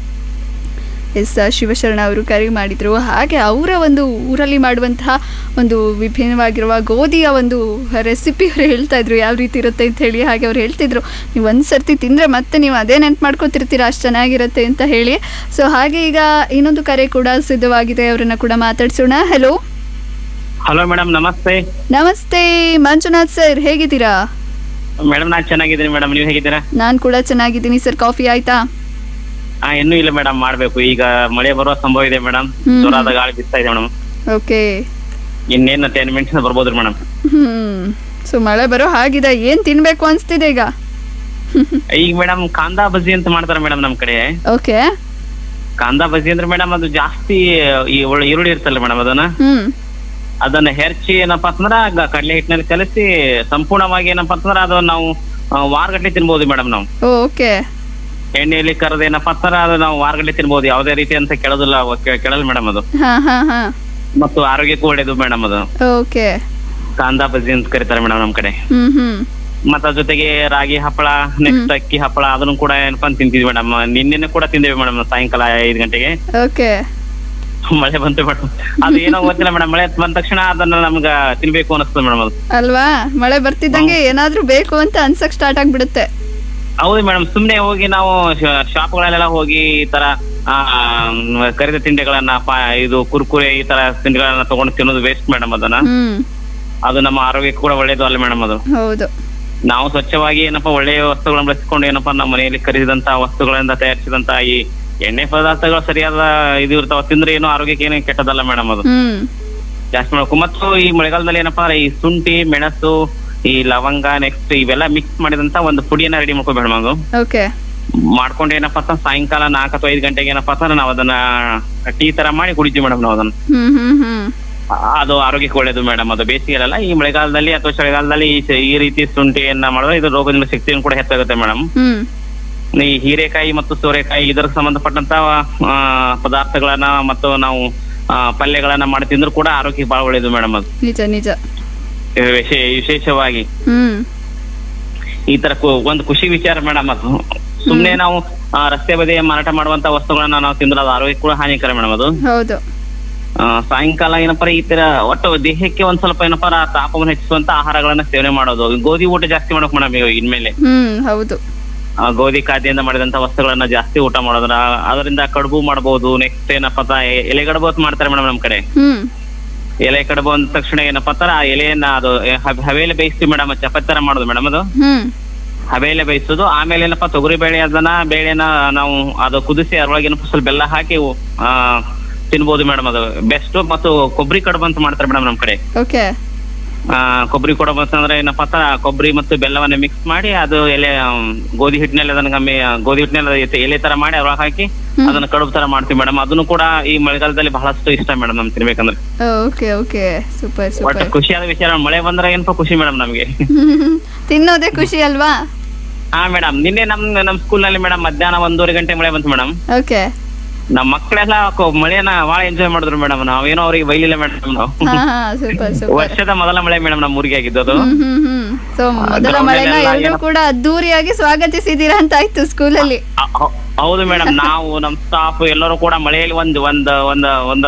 ಎಸ್ ಶಿವಶರಣ ಅವರು ಕರೆ ಮಾಡಿದ್ರು ಹಾಗೆ ಅವರ ಒಂದು ಊರಲ್ಲಿ ಮಾಡುವಂತಹ ಒಂದು ವಿಭಿನ್ನವಾಗಿರುವ ಗೋಧಿಯ ಒಂದು ರೆಸಿಪಿ ಅವ್ರು ಹೇಳ್ತಾ ಇದ್ರು ಯಾವ ರೀತಿ ಇರುತ್ತೆ ಅಂತ ಹೇಳಿ ಹಾಗೆ ಅವ್ರು ಹೇಳ್ತಿದ್ರು ನೀವು ಒಂದು ಸರ್ತಿ ತಿಂದರೆ ಮತ್ತೆ ನೀವು ಅದೇ ನೆನ್ಪು ಮಾಡ್ಕೊತಿರ್ತೀರ ಅಷ್ಟು ಚೆನ್ನಾಗಿರುತ್ತೆ ಅಂತ ಹೇಳಿ ಸೊ ಹಾಗೆ ಈಗ ಇನ್ನೊಂದು ಕರೆ ಕೂಡ ಸಿದ್ಧವಾಗಿದೆ ಅವರನ್ನ ಕೂಡ ಮಾತಾಡ್ಸೋಣ ಹಲೋ ಹಲೋ ಮೇಡಮ್ ನಮಸ್ತೆ ನಮಸ್ತೆ ಮಂಜುನಾಥ್ ಸರ್ ಹೇಗಿದ್ದೀರಾ ಮೇಡಮ್ ನಾನ್ ಚೆನ್ನಾಗಿದ್ದೀನಿ ಮೇಡಮ್ ನೀವು ಹೇಗಿದ್ದೀರಾ ನಾನು ಕೂಡ ಚೆನ್ನಾಗಿದ್ದೀನಿ ಸರ್ ಕಾಫಿ ಆಯ್ತಾ ಹಾ ಇನ್ನೂ ಇಲ್ಲ ಮೇಡಮ್ ಮಾಡ್ಬೇಕು ಈಗ ಮಳೆ ಬರುವ ಸಂಭವ ಇದೆ ಮೇಡಮ್ ಹ್ಮ್. ಜೋರಾದ ಗಾಳಿ ಬಿಸ್ತಾ ಇದೆ ಮೇಡಮ್ ಓಕೆ ಇನ್ನೇನು ಟೆನ್ ಮಿನಿಟ್ಸ್ ಬರ್ಬೋದ್ರಿ ಮೇಡಮ್ ಹ್ಮ್ ಸೊ ಮಳೆ ಬರೋ ಹಾಗಿದೆ ಏನ್ ತಿನ್ಬೇಕು ಅನ್ಸ್ತಿದೆ ಈಗ ಈಗ ಮೇಡಮ್ ಕಾಂದಾ ಬಜ್ಜಿ ಅಂತ ಮಾಡ್ತಾರೆ ಮೇಡಮ್ ನಮ್ ಕಡೆ ಓಕೆ ಕಾಂದಾ ಬಜ್ಜಿ ಅಂದ್ರೆ ಮೇಡಮ್ ಅದು ಜಾಸ್ತಿ ಈ ಒಳ್ಳೆ ಈರುಳ್ಳಿ ಇರ್ತಲ್ಲ ಮೇಡಮ್ ಅದನ್ನ ಹ್ಮ್ ಅದನ್ನ ಹೆರ್ಚಿ ಏನಪ್ಪಾ ಅಂತಂದ್ರ ಗ- ಕಡ್ಲೆ ಹಿಟ್ಟಿನಲ್ಲಿ ಕಲಸಿ ಸಂಪೂರ್ಣವಾಗಿ ಏನಪ್ಪಾ ಅಂತಂದ್ರ ಅದು ನಾವು ಆ, ವಾರಗಟ್ಲೆ ತಿನ್ಬೋದು ಮೇಡಮ್ ನಾವು ಓಕೆ ಎಣ್ಣೆಯಲ್ಲಿ ಕರೆದ ಏನಪ್ಪಾ ಅಂತಂದ್ರ ಅದು ನಾವು ವಾರಗಟ್ಲೆ ತಿನ್ಬೋದು ಯಾವುದೇ ರೀತಿ ಅಂತ ಕೆಳೋದಿಲ್ಲ ಅವ- ಕೆ- ಕೆಳಲ್ಲ ಮೇಡಮ್ ಅದು ಹಾ ಹಾ ಹಾ ಮತ್ತು ಆರೋಗ್ಯಕ್ಕೂ ಒಳ್ಳೇದು ಮೇಡಮ್ ಅದು ಓಕೆ ಕಾಂದಾ ಬಜ್ಜಿ ಅಂತ ಕರೀತಾರೆ ಮೇಡಮ್ ನಮ್ ಕಡೆ ಹ್ಮ್ ಹ್ಮ್ ಮತ್ತ ಅದ್ರ ಜೊತೆಗೆ ರಾಗಿ ಹಪ್ಪಳ ನೆಕ್ಸ್ಟ್ ಅಕ್ಕಿ ಹಪ್ಪಳ ಅದನ್ನು ಕೂಡ ಏನಪ್ಪಾ ಅಂತ ತಿಂತಿದ್ವಿ ಮೇಡಮ್ ನಿನ್ನೆನೆ ಕೂಡ ತಿಂದೇವಿ ಮೇಡಮ್ ಸಾಯಂಕಾಲ ಐದು ಗಂಟೆಗೆ ಓಕೆ ಮಳೆ ಬಂತು ಮೇಡಮ್ ಅದು ಏನೋ ಗೊತ್ತಿಲ್ಲ ಮೇಡಮ್ ಮಳೆ ಬಂದ ತಕ್ಷಣ ಅದನ್ನ ನಮ್ಗ ತಿನ್ಬೇಕು ಅನಿಸ್ತದೆ ಮೇಡಮ್ ಅದು ಅಲ್ವಾ ಮಳೆ ಬರ್ತಿದ್ದಂಗೆ ಏನಾದ್ರೂ ಬೇಕು ಅಂತ ಅನ್ಸಕ್ ಸ್ಟಾರ್ಟ್ ಆಗ್ಬಿಡುತ್ತೆ ಹೌದು ಮೇಡಮ್ ಸುಮ್ನೆ ಹೋಗಿ ನಾವು ಶಾಪ್ಗಳಲ್ಲೆಲ್ಲ ಹೋಗಿ ಈ ತರ ಆ, ಮ್, ಕರಿದ ತಿಂಡಿಗಳನ್ನ ಪಾ- ಇದು ಕುರ್ಕುರೆ ಈ ತರ ತಿಂಡಿಗಳನ್ನ ತಗೊಂಡು ತಿನ್ನೋದು ವೇಸ್ಟ್ ಮೇಡಮ್ ಅದನ್ನ ಹ್ಮ್ ಅದು ನಮ್ಮ ಆರೋಗ್ಯಕ್ಕೆ ಕೂಡ ಒಳ್ಳೇದು ಅಲ್ಲ ಮೇಡಮ್ ಅದು ಹೌದು ನಾವು ಸ್ವಚ್ಛವಾಗಿ ಏನಪ್ಪಾ ಒಳ್ಳೆಯ ವಸ್ತುಗಳನ್ನ ಬಳಸಿಕೊಂಡು ಏನಪ್ಪಾ ನಮ್ಮ ಮನೆಯಲ್ಲಿ ಖರೀದಿದಂತ ವಸ್ತುಗಳಿಂದ ತಯಾರಿಸಿದಂತ ಈ ಎಣ್ಣೆ ಪದಾರ್ಥಗಳು ಸರಿಯಾದ ಇದು ಇರ್ತಾವ ತಿಂದ್ರೆ ಏನು ಆರೋಗ್ಯಕ್ಕೆ ಏನು ಕೆಟ್ಟದಲ್ಲ ಮೇಡಮ್ ಅದು ಹ್ಮ್ ಜಾಸ್ತಿ ಮಾಡ್ಕೊ ಮತ್ತು ಈ ಮಳೆಗಾಲದಲ್ಲಿ ಏನಪ್ಪಾ ಅಂದ್ರೆ ಈ ಶುಂಠಿ ಮೆಣಸು ಈ ಲವಂಗ ನೆಕ್ಸ್ಟ್ ಇವೆಲ್ಲ ಮಿಕ್ಸ್ ಮಾಡಿದಂತ ಒಂದು ಪುಡಿಯನ್ನ ರೆಡಿ ಮಾಡ್ಕೋ ಮೇಡಮ್ ಅದು ಓಕೆ ಮಾಡ್ಕೊಂಡು ಏನಪ್ಪಾ ಅಂತ ಸಾಯಂಕಾಲ ನಾಲ್ಕು ಅಥವಾ ಐದು ಗಂಟೆಗೆ ಏನಪ್ಪಾ ಅಂತಂದ್ರೆ ನಾವು ಅದನ್ನ ಟೀ ತರ ಮಾಡಿ ಕುಡಿತೀವಿ ಮೇಡಮ್ ನಾವು ಅದನ್ನ ಹ್ಮ್ ಹ್ಮ್ ಹ್ಮ್ ಆ- ಅದು ಆರೋಗ್ಯಕ್ಕೆ ಒಳ್ಳೇದು ಮೇಡಮ್ ಅದು ಬೇಸಿಗೆಲ್ಲ ಈ ಮಳೆಗಾಲದಲ್ಲಿ ಅಥವಾ ಚಳಿಗಾಲದಲ್ಲಿ ಈ ಸ- ಈ ರೀತಿ ಶುಂಠಿಯನ್ನ ಮಾಡಿದ್ರೆ ಇದು ರೋಗದಿಂದ ಶಕ್ತಿಯನ್ನು ಕೂಡ ಹೆಚ್ಚಾಗುತ್ತೆ ಮೇಡಮ್ ಹ್ಮ್ ಈ ಹೀರೆಕಾಯಿ ಮತ್ತು ಸೋರೆಕಾಯಿ ಇದಕ್ಕೆ ಸಂಬಂಧಪಟ್ಟಂತ ಆ, ಪದಾರ್ಥಗಳನ್ನ ಮತ್ತು ನಾವು ಆ, ಪಲ್ಯಗಳನ್ನ ಮಾಡಿ ತಿಂದ್ರು ಕೂಡ ಆರೋಗ್ಯಕ್ಕೆ ಬಹಳ ಒಳ್ಳೇದು ಮೇಡಮ್ ಅದು ನಿಜ ನಿಜ ವಿಶೇ- ವಿಶೇಷವಾಗಿ ಹ್ಮ್ ಈ ತರ ಕು- ಒಂದು ಖುಷಿ ವಿಚಾರ ಮೇಡಮ್ ಅದು ಸುಮ್ನೆ ನಾವು ಆ, ರಸ್ತೆ ಬದಿ ಮಾರಾಟ ಮಾಡುವಂತ ವಸ್ತುಗಳನ್ನ ನಾವು ತಿಂದ್ರೆ ಅದು ಆರೋಗ್ಯ ಕೂಡ ಹಾನಿಕರ ಮೇಡಮ್ ಅದು ಹೌದು ಆ, ಸಾಯಂಕಾಲ ಏನಪ್ಪ ಈ ತರ ಒಟ್ಟು ದೇಹಕ್ಕೆ ಒಂದ್ ಸ್ವಲ್ಪ ಏನಪ್ಪ ತಾಪವನ್ನು ಹೆಚ್ಚಿಸುವಂತ ಆಹಾರಗಳನ್ನ ಸೇವನೆ ಮಾಡೋದು ಗೋಧಿ ಊಟ ಜಾಸ್ತಿ ಮಾಡೋಕ್ ಮೇಡಮ್ ಈಗ ಇನ್ಮೇಲೆ ಹ್ಮ್ ಹೌದು ಆ, ಗೋಧಿ ಖಾದ್ಯದಿಂದ ಮಾಡಿದಂತ ವಸ್ತುಗಳನ್ನ ಜಾಸ್ತಿ ಊಟ ಮಾಡೋದ್ರ ಅದರಿಂದ ಕಡುಬು ಮಾಡಬಹುದು ನೆಕ್ಸ್ಟ್ ಏನಪ್ಪಾ ಅಂತ ಎ- ಎಲೆ ಕಡುಬು ಅಂತ ಮಾಡ್ತಾರೆ ಮೇಡಮ್ ನಮ್ ಕಡೆ ಹ್ಮ್ ಎಲೆ ಕಡುಬು ಅಂದ ತಕ್ಷಣ ಏನಪ್ಪಾ ಅಂತಾರ ಆ ಎಲೆಯನ್ನ ಅದು ಎ- ಹಬೆ- ಹಬೆಲೆ ಬೇಯಿಸ್ತೀವಿ ಮೇಡಮ್ ಚಪಾತಿ ತರ ಮಾಡೋದು ಮೇಡಮ್ ಅದು ಹ್ಮ್ ಹಬೆಲೆ ಬೇಯಿಸೋದು ಆಮೇಲೆ ಏನಪ್ಪಾ ತೊಗರಿ ಬೇಳೆ ಅದನ್ನ ಬೇಳೆನ ನಾವು ಅದು ಕುದಿಸಿ ಅದ್ರೊಳಗೆ ಏನಪ್ಪ ಸ್ವಲ್ಪ ಬೆಲ್ಲ ಹಾಕಿ ಆ ತಿನ್ಬೋದು ಮೇಡಮ್ ಅದು ಬೆಸ್ಟ್ ಮತ್ತು ಕೊಬ್ಬರಿ ಕಡುಬು ಅಂತ ಮಾಡ್ತಾರೆ ಮೇಡಮ್ ನಮ್ ಕಡೆ ಓಕೆ ಆ ಕೊಬ್ಬರಿ ಕಡುಬು ಅಂತಂದ್ರೆ ಏನಪ್ಪಾ ಅಂತ ಕೊಬ್ಬರಿ ಮತ್ತು ಬೆಲ್ಲವನ್ನ ಮಿಕ್ಸ್ ಮಾಡಿ ಅದು ಎಲೆ ಆಮ್, ಗೋಧಿ ಹಿಟ್ಟಿನಲ್ಲಿ ಅದನ್ನ ಮೆ- ಗೋಧಿ ಹಿಟ್ಟಿನಲ್ಲಿ ಎತೆ- ಎಲೆ ತರ ಮಾಡಿ ಅದ್ರೊಳಗೆ ಹಾಕಿ ಅದನ್ನ ಕಡುಬು ತರ ಮಾಡ್ತೀವಿ ಮೇಡಮ್ ಅದನ್ನು ಕೂಡ ಈ ಮಳೆಗಾಲದಲ್ಲಿ ಬಹಳಷ್ಟು ಇಷ್ಟ ಮೇಡಮ್ ನಮ್ ತಿನ್ಬೇಕಂದ್ರೆ ಓಕೆ ಓಕೆ ಸೂಪರ್ ಒಟ್ಟು ಸೂಪರ್ ಖುಷಿಯಾದ ವಿಚಾರ ಮಳೆ ಬಂದ್ರೆ ಏನಪ್ಪ ಖುಷಿ ಮೇಡಮ್ ನಮ್ಗೆ ತಿನ್ನೋದೇ ಖುಷಿ ಅಲ್ವಾ ಹಾ ಮೇಡಮ್ ನಿನ್ನೆ ನಮ್ ನಮ್ ಸ್ಕೂಲ್ ನಲ್ಲಿ ಮೇಡಮ್ ಮಧ್ಯಾಹ್ನ ಒಂದೂವರೆ ಗಂಟೆ ಮಳೆ ಬಂತು ಮೇಡಮ್ ಓಕೆ ನಮ್ಮ ಮಕ್ಕಳೆಲ್ಲ ಕೊ- ಮಳೆನ ಬಹಳ ಎಂಜಾಯ್ ಮಾಡಿದ್ರು ಮೇಡಮ್ ನಾವೇನೋ ಅವ್ರಿಗೆ ಬೈಲಿಲ್ಲ ಮೇಡಮ್ ನಾವು ಹಾ ಹಾ ಸೂಪರ್ ಸೂಪರ್ ವರ್ಷದ ಮೊದಲ ಮಳೆ ಮೇಡಮ್ ನಮ್ಮ ಊರಿಗೆ ಆಗಿದ್ದದು ಹ್ಮ್ ಹ್ಮ್ ಹ್ಮ್ ಸೊ ಮೊದಲ ground ಮಳೆನ ಅಲ್ಲೆಲ್ಲ ಎಲ್ಲರೂ ಏನೋ- ಕೂಡ ಅದ್ದೂರಿಯಾಗಿ ಸ್ವಾಗತಿಸಿದೀರಾ ಅಂತ ಆಯ್ತು ಸ್ಕೂಲಲ್ಲಿ ಹೌದು ಮೇಡಮ್ ನಾವು ನಮ್ ಸ್ಟಾಫ್ ಎಲ್ಲರೂ ಕೂಡ ಮಳೆಯಲ್ಲಿ ಒಂದ್ ಒಂದ್ ಒಂದ್ ಒಂದ್